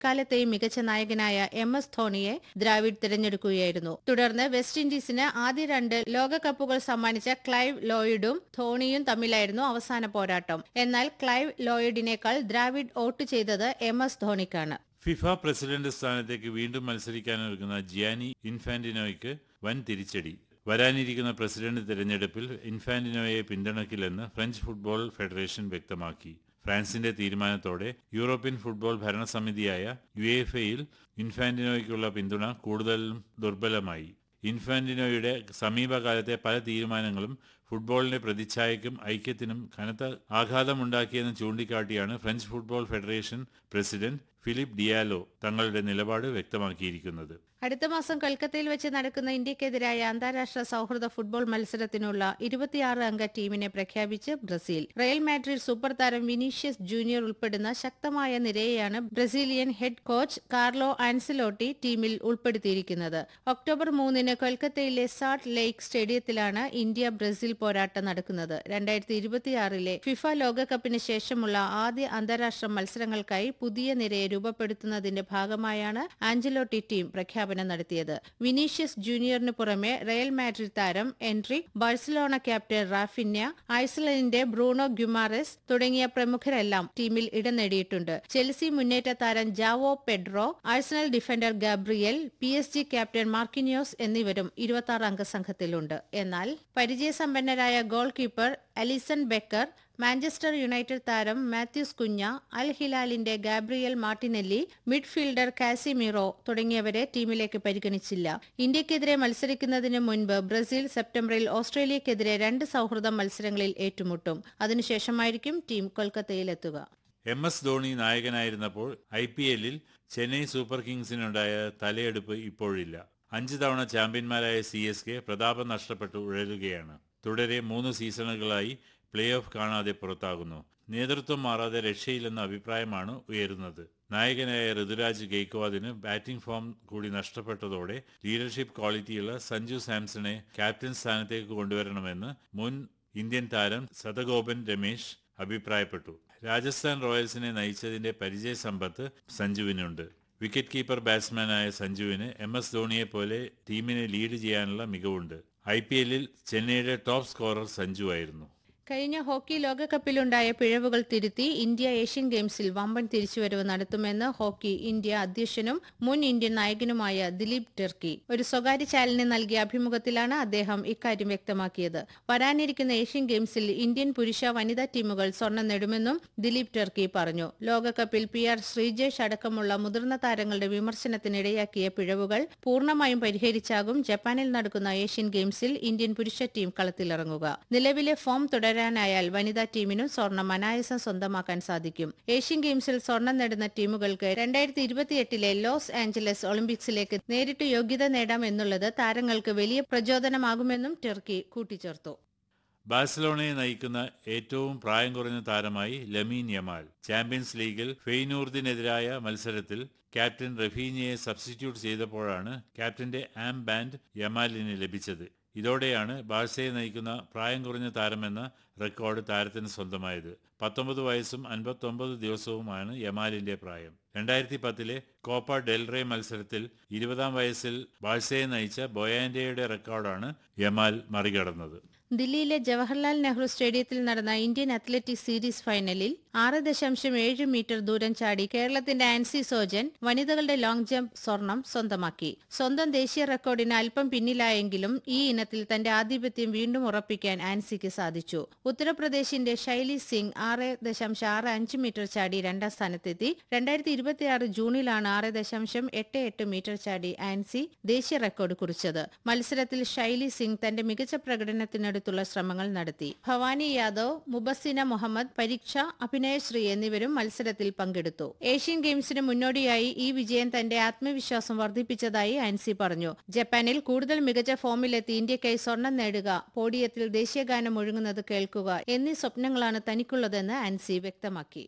എക്കാലത്തെയും മികച്ച നായകനായ എം എസ് ധോണിയെ ദ്രാവിഡ് തിരഞ്ഞെടുക്കുകയായിരുന്നു തുടർന്ന് വെസ്റ്റ് ഇൻഡീസിന് ആദ്യ രണ്ട് ലോകകപ്പുകൾ സമ്മാനിച്ച ക്ലൈവ് ലോയിഡും ധോണിയും തമ്മിലായിരുന്നു അവസാന പോരാട്ടം എന്നാൽ ക്ലൈവ് ലോയിഡിനേക്കാൾ ദ്രാവിഡ് വോട്ട് ചെയ്തത് എം എസ് ധോണിക്കാണ് ഫിഫ പ്രസിഡന്റ് സ്ഥാനത്തേക്ക് വീണ്ടും മത്സരിക്കാനൊരുങ്ങുന്ന ജിയാനി ഇൻഫാന്റിനോയ്ക്ക് വൻ തിരിച്ചടി വരാനിരിക്കുന്ന പ്രസിഡന്റ് തിരഞ്ഞെടുപ്പിൽ ഇൻഫാന്റിനോയെ പിന്തുണയ്ക്കില്ലെന്ന് ഫ്രഞ്ച് ഫുട്ബോൾ ഫെഡറേഷൻ വ്യക്തമാക്കി ഫ്രാൻസിന്റെ തീരുമാനത്തോടെ യൂറോപ്യൻ ഫുട്ബോൾ ഭരണസമിതിയായ യു എഫ് എയിൽ ഇൻഫാന്റിനോയ്ക്കുള്ള പിന്തുണ കൂടുതൽ ദുർബലമായി ഇൻഫാന്റിനോയുടെ സമീപകാലത്തെ പല തീരുമാനങ്ങളും ഫുട്ബോളിന്റെ പ്രതിച്ഛായയ്ക്കും ഐക്യത്തിനും കനത്ത ആഘാതമുണ്ടാക്കിയെന്ന് ചൂണ്ടിക്കാട്ടിയാണ് French football federation president Philippe Diallo തങ്ങളുടെ നിലപാട് വ്യക്തമാക്കിയിരിക്കുന്നത് അടുത്ത മാസം കൊൽക്കത്തയിൽ വെച്ച് നടക്കുന്ന ഇന്ത്യക്കെതിരായ അന്താരാഷ്ട്ര സൗഹൃദ ഫുട്ബോൾ മത്സരത്തിനുള്ള ഇരുപത്തിയാറ് അംഗ ടീമിനെ പ്രഖ്യാപിച്ച് ബ്രസീൽ റയൽ മാഡ്രിഡ് സൂപ്പർ താരം വിനീഷ്യസ് ജൂനിയർ ഉൾപ്പെടുന്ന ശക്തമായ നിരയെയാണ് Brazilian head coach Carlo Ancelotti ടീമിൽ ഉൾപ്പെടുത്തിയിരിക്കുന്നത് ഒക്ടോബർ മൂന്നിന് കൊൽക്കത്തയിലെ സാൾട്ട് ലേക്ക് സ്റ്റേഡിയത്തിലാണ് ഇന്ത്യ ബ്രസീൽ പോരാട്ടം നടക്കുന്നത് രണ്ടായിരത്തി ഇരുപത്തിയാറിലെ ഫിഫ ലോകകപ്പിന് ശേഷമുള്ള ആദ്യ അന്താരാഷ്ട്ര മത്സരങ്ങൾക്കായി പുതിയ നിരയെ രൂപപ്പെടുത്തുന്നതിന്റെ ഭാഗമായാണ് ആഞ്ചലോട്ടി ടീം പ്രഖ്യാപനം നടത്തിയത് വിനീഷ്യസ് ജൂനിയറിന് പുറമെ റയൽ മാഡ്രിഡ് താരം എൻട്രിക് ബാഴ്സലോണ ക്യാപ്റ്റൻ റാഫിന്യ ഐസ്ലൻഡിന്റെ ബ്രൂണോ ഗ്യുമാറസ് തുടങ്ങിയ പ്രമുഖരെല്ലാം ടീമിൽ ഇടം നേടിയിട്ടുണ്ട് ചെൽസി മുന്നേറ്റ താരം Joao Pedro Arsenal defender Gabriel P S G captain Marquinhos എന്നിവരും ഇരുപത്തി അംഗ സംഘത്തിലുണ്ട് എന്നാൽ പരിചയസമ്പന്നരായ goalkeeper Alisson Becker Manchester United താരം മാത്യൂസ് കുഞ്ഞ അൽ ഹിലാലിന്റെ ഗാബ്രിയൽ മാർട്ടിനെല്ലി മിഡ്ഫീൽഡർ കാസിമിറോ തുടങ്ങിയവരെ ടീമിലേക്ക് പരിഗണിച്ചില്ല ഇന്ത്യക്കെതിരെ മത്സരിക്കുന്നതിന് മുൻപ് ബ്രസീൽ സെപ്റ്റംബറിൽ ഓസ്ട്രേലിയക്കെതിരെ രണ്ട് സൗഹൃദ മത്സരങ്ങളിൽ ഏറ്റുമുട്ടും അതിനുശേഷമായിരിക്കും ടീം കൊൽക്കത്തയിലെത്തുക എം എസ് ധോണി നായകനായിരുന്നപ്പോൾ ഐ പി എല്ലിൽ ചെന്നൈ സൂപ്പർ കിങ്സിനുണ്ടായ തലയെടുപ്പ് ഇപ്പോഴില്ല അഞ്ച് തവണ ചാമ്പ്യന്മാരായ സി എസ് കെ പ്രതാപം നഷ്ടപ്പെട്ടു ഉഴലുകയാണ് തുടരെ മൂന്ന് സീസണുകളായി പ്ലേ ഓഫ് കാണാതെ പുറത്താകുന്നു നേതൃത്വം മാറാതെ രക്ഷയില്ലെന്ന അഭിപ്രായമാണ് ഉയരുന്നത് നായകനായ ഋതുരാജ് ഗെയ്ക്വാദിന് ബാറ്റിംഗ് ഫോം കൂടി നഷ്ടപ്പെട്ടതോടെ ലീഡർഷിപ്പ് ക്വാളിറ്റിയുള്ള സഞ്ജു സാംസണെ ക്യാപ്റ്റൻ സ്ഥാനത്തേക്ക് കൊണ്ടുവരണമെന്ന് മുൻ ഇന്ത്യൻ താരം സതഗോപൻ രമേശ് അഭിപ്രായപ്പെട്ടു രാജസ്ഥാൻ റോയൽസിനെ നയിച്ചതിന്റെ പരിചയ സമ്പത്ത് സഞ്ജുവിനുണ്ട് വിക്കറ്റ് കീപ്പർ ബാറ്റ്സ്മാനായ സഞ്ജുവിന് എം എസ് ധോണിയെ പോലെ ടീമിനെ ലീഡ് ചെയ്യാനുള്ള മികവുണ്ട് ഐ പി എല്ലിൽ ചെന്നൈയുടെ ടോപ്പ് സ്കോറർ സഞ്ജു ആയിരുന്നു കഴിഞ്ഞ ഹോക്കി ലോകകപ്പിലുണ്ടായ പിഴവുകൾ തിരുത്തി ഇന്ത്യ ഏഷ്യൻ ഗെയിംസിൽ വമ്പൻ തിരിച്ചുവരവ് നടത്തുമെന്ന് ഹോക്കി ഇന്ത്യ അധ്യക്ഷനും മുൻ ഇന്ത്യൻ നായകനുമായ ദിലീപ് ടെർക്കി ഒരു സ്വകാര്യ ചാനലിന് നൽകിയ അഭിമുഖത്തിലാണ് അദ്ദേഹം ഇക്കാര്യം വ്യക്തമാക്കിയത് വരാനിരിക്കുന്ന ഏഷ്യൻ ഗെയിംസിൽ ഇന്ത്യൻ പുരുഷ വനിതാ ടീമുകൾ സ്വർണം നേടുമെന്നും ദിലീപ് ടെർക്കി പറഞ്ഞു ലോകകപ്പിൽ പി ആർ ശ്രീജേഷ് അടക്കമുള്ള മുതിർന്ന താരങ്ങളുടെ വിമർശനത്തിനിടയാക്കിയ പിഴവുകൾ പൂർണ്ണമായും പരിഹരിച്ചാകും ജപ്പാനിൽ നടക്കുന്ന ഏഷ്യൻ ഗെയിംസിൽ ഇന്ത്യൻ പുരുഷ ടീം കളത്തിലിറങ്ങുക നിലവിലെ ഫോം തുടരാനായാൽ വനിതാ ടീമിനും സ്വർണം അനായാസം സ്വന്തമാക്കാൻ സാധിക്കും ഏഷ്യൻ ഗെയിംസിൽ സ്വർണം നേടുന്ന ടീമുകൾക്ക് രണ്ടായിരത്തി ഇരുപത്തിയെട്ടിലെ ലോസ് ആഞ്ചലസ് ഒളിമ്പിക്സിലേക്ക് നേരിട്ട് യോഗ്യത നേടാം എന്നുള്ളത് താരങ്ങൾക്ക് വലിയ പ്രചോദനമാകുമെന്നും ടെർക്കി കൂട്ടിച്ചേർത്തു ബാഴ്സലോണയെ നയിക്കുന്ന ഏറ്റവും പ്രായം കുറഞ്ഞ താരമായി ലമീൻ യമാൽ ചാമ്പ്യൻസ് ലീഗിൽ ഫെയ്നൂർദിനെതിരായ മത്സരത്തിൽ ക്യാപ്റ്റൻ റഫീനിയെ സബ്സ്റ്റിറ്റ്യൂട്ട് ചെയ്തപ്പോഴാണ് ക്യാപ്റ്റന്റെ ആം ബാൻഡ് യമാലിന് ലഭിച്ചത് ഇതോടെയാണ് ബാഴ്സയെ നയിക്കുന്ന പ്രായം കുറഞ്ഞ താരമെന്ന റെക്കോർഡ് താരത്തിന് സ്വന്തമായത് പത്തൊമ്പത് വയസ്സും അൻപത്തൊമ്പത് ദിവസവുമാണ് യമാലിന്റെ പ്രായം രണ്ടായിരത്തി പത്തിലെ കോപ്പ ഡെൽറേ മത്സരത്തിൽ ഇരുപതാം വയസ്സിൽ ബാഴ്സയെ നയിച്ച ബൊയാൻഡയുടെ റെക്കോർഡാണ് യമാൽ മറികടന്നത് ദില്ലിയിലെ ജവഹർലാൽ നെഹ്റു സ്റ്റേഡിയത്തിൽ നടന്ന ഇന്ത്യൻ അത്ലറ്റിക് സീരീസ് ഫൈനലിൽ ആറ് ദശാംശം ഏഴ് മീറ്റർ ദൂരം ചാടി കേരളത്തിന്റെ ആൻസി സോജൻ വനിതകളുടെ ലോങ് ജംപ് സ്വർണം സ്വന്തമാക്കി സ്വന്തം ദേശീയ റെക്കോർഡിന് അല്പം പിന്നിലായെങ്കിലും ഈ ഇനത്തിൽ തന്റെ ആധിപത്യം വീണ്ടും ഉറപ്പിക്കാൻ ആൻസിക്ക് സാധിച്ചു ഉത്തർപ്രദേശിന്റെ ശൈലി സിംഗ് ആറ് ദശാംശം ആറ് അഞ്ച് മീറ്റർ ചാടി രണ്ടാം സ്ഥാനത്തെത്തി രണ്ടായിരത്തി ഇരുപത്തിയാറ് ജൂണിലാണ് ആറ് ദശാംശം എട്ട് എട്ട് മീറ്റർ ചാടി ആൻസി ദേശീയ റെക്കോർഡ് കുറിച്ചത് മത്സരത്തിൽ ശൈലി സിംഗ് തന്റെ മികച്ച പ്രകടനത്തിനടുത്തുള്ള ശ്രമങ്ങൾ നടത്തി ഭവാനി യാദവ് മുബസ്സിന മുഹമ്മദ് പരീക്ഷ അഭിനയശ്രീ എന്നിവരും മത്സരത്തിൽ പങ്കെടുത്തു ഏഷ്യൻ ഗെയിംസിന് മുന്നോടിയായി ഈ വിജയം തന്റെ ആത്മവിശ്വാസം വർദ്ധിപ്പിച്ചതായി ആൻസി പറഞ്ഞു ജപ്പാനിൽ കൂടുതൽ മികച്ച ഫോമിലെത്തി ഇന്ത്യക്കായി സ്വർണം നേടുക പോഡിയത്തിൽ ദേശീയഗാനം ഒഴുങ്ങുന്നത് കേൾക്കുക എന്നീ സ്വപ്നങ്ങളാണ് തനിക്കുള്ളതെന്ന് ആൻസി വ്യക്തമാക്കി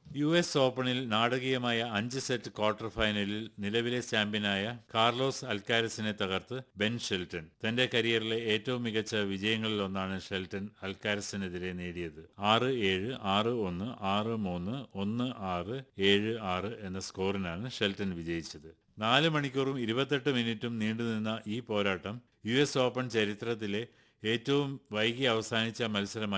യു എസ് ഓപ്പണിൽ നാടകീയമായ അഞ്ച് സെറ്റ് ക്വാർട്ടർ ഫൈനലിൽ നിലവിലെ ചാമ്പ്യനായ കാർലോസ് അൽക്കാരസിനെ തകർത്ത് ബെൻ ഷെൽട്ടൺ തന്റെ കരിയറിലെ ഏറ്റവും മികച്ച വിജയങ്ങളിലൊന്നാണ് ഷെൽട്ടൺ അൽക്കാരസിനെതിരെ നേടിയത് ആറ് ഏഴ് ആറ് ഒന്ന് ആറ് മൂന്ന് ഒന്ന് ആറ് ഏഴ് ആറ് എന്ന സ്കോറിനാണ് ഷെൽട്ടൺ വിജയിച്ചത് നാല് മണിക്കൂറും ഇരുപത്തെട്ട് മിനിറ്റും നീണ്ടുനിന്ന ഈ പോരാട്ടം യു എസ് ഓപ്പൺ ചരിത്രത്തിലെ ഏറ്റവും വൈകി അവസാനിച്ച മത്സരമായി